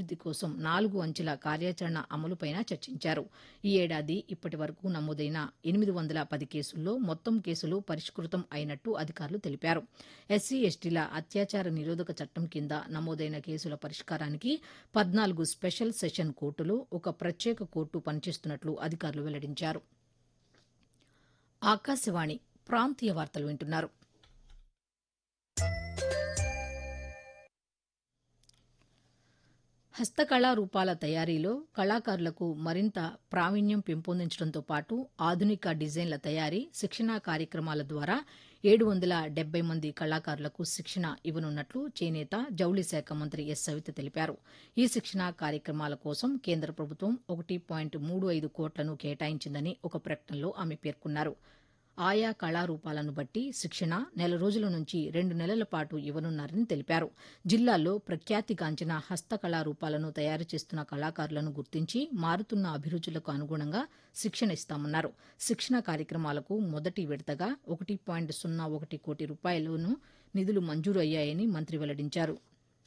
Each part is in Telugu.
అభివృద్ది కోసం నాలుగు అంచెల కార్యాచరణ అమలుపైన చర్చించారు ఈ ఏడాది ఇప్పటి వరకు నమోదైన ఎనిమిది వందల పది కేసుల్లో మొత్తం కేసులు పరిష్కృతం అయినట్టు అధికారులు తెలిపారు ఎస్సీ ఎస్టీల అత్యాచార నిరోధక చట్టం కింద నమోదైన కేసుల పరిష్కారానికి పద్నాలుగు స్పెషల్ సెషన్ కోర్టులు ఒక ప్రత్యేక కోర్టు పనిచేస్తున్నట్లు అధికారులు వెల్లడించారు ఆకాశవాణి ప్రాంతీయ వార్తలు వింటున్నారు హస్తకళా రూపాల తయారీలో కళాకారులకు మరింత ప్రావీణ్యం పెంపొందించడంతో పాటు ఆధునిక డిజైన్ల తయారీ శిక్షణా కార్యక్రమాల ద్వారా ఏడు వందల డెబ్బై మంది కళాకారులకు శిక్షణ ఇవ్వనున్నట్లు చేనేత జౌళి శాఖ మంత్రి ఎస్ సవిత తెలిపారు ఈ శిక్షణా కార్యక్రమాల కోసం కేంద్ర ప్రభుత్వం ఒకటి పాయింట్ మూడు ఐదు కోట్లను కేటాయించిందని ఒక ప్రకటనలో ఆమె పేర్కొన్నారు ఆయా కళారూపాలను బట్టి శిక్షణ నెల రోజుల నుంచి రెండు నెలల పాటు ఇవ్వనున్నారని తెలిపారు జిల్లాల్లో ప్రఖ్యాతిగాంచిన హస్తకళారూపాలను తయారు చేస్తున్న కళాకారులను గుర్తించి మారుతున్న అభిరుచులకు అనుగుణంగా శిక్షణ ఇస్తామన్నారు శిక్షణ కార్యక్రమాలకు మొదటి విడతగా ఒకటి పాయింట్ సున్నా ఒకటి కోటి రూపాయలను నిధులు మంజూరు అయ్యాయని మంత్రి వెల్లడించారు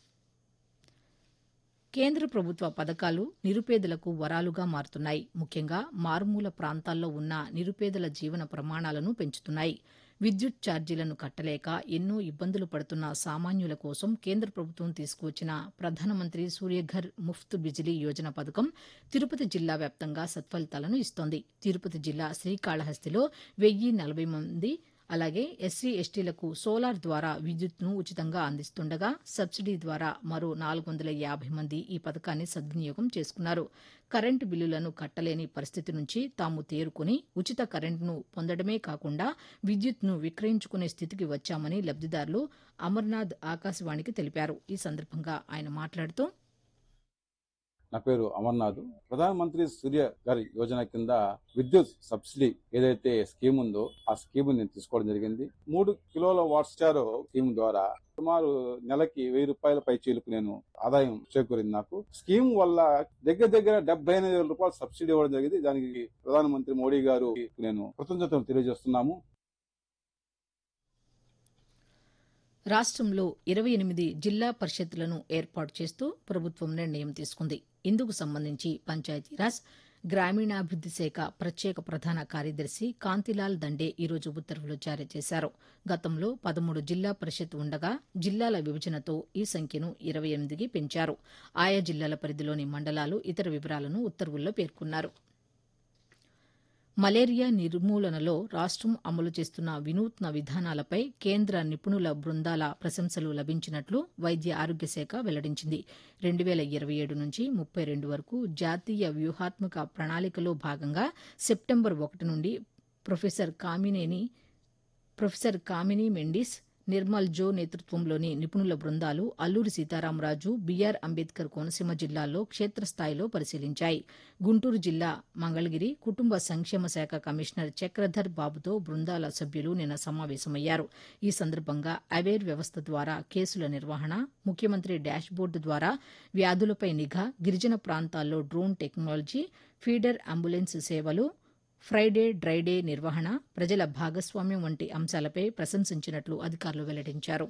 కేంద్ర ప్రభుత్వ పథకాలు నిరుపేదలకు వరాలుగా మారుతున్నాయి ముఖ్యంగా మారుమూల ప్రాంతాల్లో ఉన్న నిరుపేదల జీవన ప్రమాణాలను పెంచుతున్నాయి విద్యుత్ ఛార్జీలను కట్టలేక ఎన్నో ఇబ్బందులు పడుతున్న సామాన్యుల కోసం కేంద్ర ప్రభుత్వం తీసుకువచ్చిన ప్రధానమంత్రి సూర్యఘర్ ముఫ్త్ బిజిలీ యోజన పథకం తిరుపతి జిల్లా వ్యాప్తంగా సత్ఫలితాలను ఇస్తోంది తిరుపతి జిల్లా శ్రీకాళహస్తిలో వెయ్యి నలభై మంది అలాగే ఎస్సీ ఎస్టీలకు సోలార్ ద్వారా విద్యుత్ను ఉచితంగా అందిస్తుండగా సబ్సిడీ ద్వారా మరో నాలుగు వందల యాభై మంది ఈ పథకాన్ని సద్వినియోగం చేసుకున్నారు కరెంటు బిల్లులను కట్టలేని పరిస్థితి నుంచి తాము తేరుకుని ఉచిత కరెంటును పొందడమే కాకుండా విద్యుత్ను విక్రయించుకునే స్థితికి వచ్చామని లబ్దిదారులు అమర్నాథ్ ఆకాశవాణికి తెలిపారు ఈ సందర్భంగా ఆయన మాట్లాడుతూ నా పేరు అమర్నాథ్ ప్రధానమంత్రి సూర్య గారి యోజన కింద విద్యుత్ సబ్సిడీ ఏదైతే స్కీమ్ ఉందో ఆ స్కీమ్ నేను తీసుకోవడం జరిగింది మూడు కిలోల వాట్ స్టార్ స్కీమ్ ద్వారా సుమారు నెలకి వెయ్యి రూపాయల పై చీలకు నేను ఆదాయం చేకూరింది నాకు స్కీమ్ వల్ల దగ్గర దగ్గర డెబ్బై ఎనిమిది వేల రూపాయలు సబ్సిడీ ఇవ్వడం జరిగింది దానికి ప్రధానమంత్రి మోడీ గారు నేను కృతజ్ఞతలు తెలియజేస్తున్నాము రాష్ట్రంలో ఇరవై ఎనిమిది జిల్లా పరిషత్లను ఏర్పాటు చేస్తూ ప్రభుత్వం నిర్ణయం తీసుకుంది ఇందుకు సంబంధించి పంచాయతీరాజ్ గ్రామీణాభివృద్ది శాఖ ప్రత్యేక ప్రధాన కార్యదర్శి కాంతిలాల్ దండే ఈరోజు ఉత్తర్వులు జారీ చేశారు గతంలో పదమూడు జిల్లా పరిషత్ ఉండగా జిల్లాల విభజనతో ఈ సంఖ్యను ఇరవై ఎనిమిదికి పెంచారు ఆయా జిల్లాల పరిధిలోని మండలాలు ఇతర వివరాలను ఉత్తర్వుల్లో పేర్కొన్నారు మలేరియా నిర్మూలనలో రాష్టం అమలు చేస్తున్న వినూత్న విధానాలపై కేంద్ర నిపుణుల బృందాల ప్రశంసలు లభించినట్లు వైద్య ఆరోగ్య శాఖ వెల్లడించింది రెండు వేల ఇరవై ఏడు నుంచి ముప్పై రెండు వరకు జాతీయ వ్యూహాత్మక ప్రణాళికలో భాగంగా సెప్టెంబర్ ఒకటి నుండి ప్రొఫెసర్ కామినేని ప్రొఫెసర్ కామిని మెండిస్ నిర్మల్ జో నేతృత్వంలోని నిపుణుల బృందాలు అల్లూరి సీతారామరాజు బీఆర్ అంబేద్కర్ కోనసీమ జిల్లాల్లో క్షేత్రస్థాయిలో పరిశీలించాయి గుంటూరు జిల్లా మంగళగిరి కుటుంబ సంక్షేమ శాఖ కమిషనర్ చక్రధర్ బాబుతో బృందాల సభ్యులు నిన్న సమావేశమయ్యారు ఈ సందర్భంగా అవేర్ వ్యవస్థ ద్వారా కేసుల నిర్వహణ ముఖ్యమంత్రి డాష్ బోర్డు ద్వారా వ్యాధులపై నిఘా గిరిజన ప్రాంతాల్లో డ్రోన్ టెక్నాలజీ ఫీడర్ అంబులెన్స్ సేవలు ఫ్రైడే డ్రైడే నిర్వహణ ప్రజల భాగస్వామ్యం వంటి అంశాలపై ప్రశంసించినట్లు అధికారులు వెల్లడించారు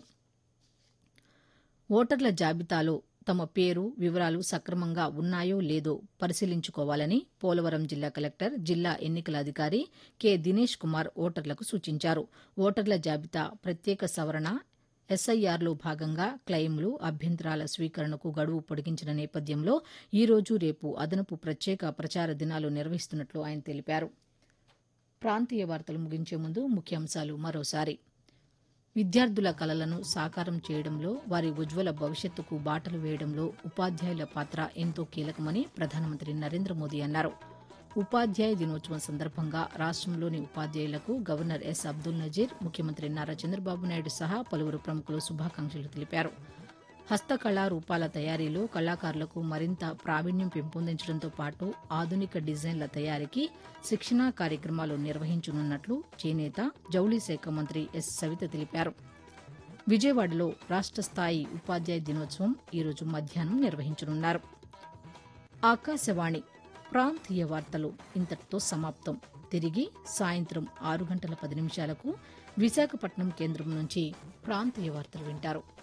ఓటర్ల జాబితాలో తమ పేరు వివరాలు సక్రమంగా ఉన్నాయో లేదో పరిశీలించుకోవాలని పోలవరం జిల్లా కలెక్టర్ జిల్లా ఎన్నికల అధికారి కె దినేష్ కుమార్ ఓటర్లకు సూచించారు ఓటర్ల జాబితా ప్రత్యేక సవరణ ఎస్ఐఆర్లో భాగంగా క్లెయిమ్లు అభ్యంతరాల స్వీకరణకు గడువు పొడిగించిన నేపథ్యంలో ఈ రోజు రేపు అదనపు ప్రత్యేక ప్రచార దినాలు నిర్వహిస్తున్నట్లు ఆయన తెలిపారు ప్రాంతీయ వార్తలు ముగించే ముందు ముఖ్యాంశాలు మరోసారి విద్యార్థుల కలలను సాకారం చేయడంలో వారి ఉజ్వల భవిష్యత్తుకు బాటలు వేయడంలో ఉపాధ్యాయుల పాత్ర ఎంతో కీలకమని ప్రధానమంత్రి నరేంద్ర మోదీ అన్నారు ఉపాధ్యాయ దినోత్సవం సందర్భంగా రాష్ట్రంలోని ఉపాధ్యాయులకు గవర్నర్ ఎస్ అబ్దుల్ నజీర్ ముఖ్యమంత్రి నారా చంద్రబాబు నాయుడు సహా పలువురు ప్రముఖులు శుభాకాంక్షలు తెలిపారు హస్తకళా రూపాల తయారీలో కళాకారులకు మరింత ప్రావీణ్యం పెంపొందించడంతో పాటు ఆధునిక డిజైన్ల తయారీకి శిక్షణా కార్యక్రమాలు నిర్వహించనున్నట్లు చేనేత జౌళి శాఖ మంత్రి ఎస్ సవిత తెలిపారు విజయవాడలో రాష్ట్ర స్థాయి ఉపాధ్యాయ దినోత్సవం ఈరోజు మధ్యాహ్నం నిర్వహించనున్నారు ఆకాశవాణి ప్రాంతీయ వార్తలు ఇంతటితో సమాప్తం తిరిగి సాయంత్రం ఆరు గంటల పది నిమిషాలకు విశాఖపట్నం కేంద్రం నుంచి ప్రాంతీయ వార్తలు వింటారు